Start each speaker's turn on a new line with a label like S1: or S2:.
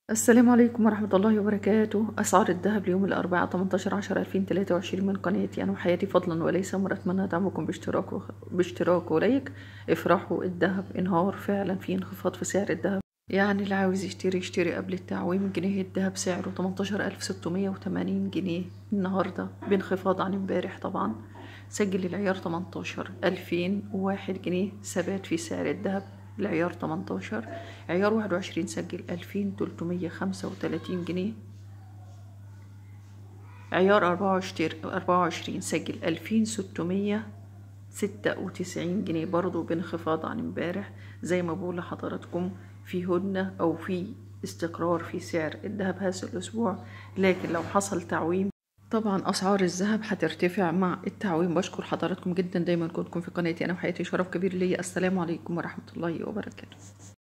S1: السلام عليكم ورحمة الله وبركاته أسعار الذهب ليوم الأربعاء 18 10 2023 من قناتي أنا وحياتي فضلا وليس أمر أتمنى دعمكم باشتراك و... باشتراك ولايك افرحوا الذهب انهار فعلا في انخفاض في سعر الذهب يعني اللي عاوز يشتري يشتري قبل التعويم جنيه الذهب سعره 18680 جنيه النهاردة بانخفاض عن امبارح طبعا سجل العيار 18 2001 جنيه ثبات في سعر الذهب العيار 18 عيار 21 سجل 2335 جنيه عيار 24 24 سجل 2696 جنيه برضو بانخفاض عن امبارح زي ما بقول لحضراتكم في هدنة أو في استقرار في سعر الذهب هذا الأسبوع لكن لو حصل تعويم طبعا اسعار الذهب هترتفع مع التعويم بشكر حضراتكم جدا دايما كنتكم في قناتي انا وحياتي شرف كبير ليا السلام عليكم ورحمه الله وبركاته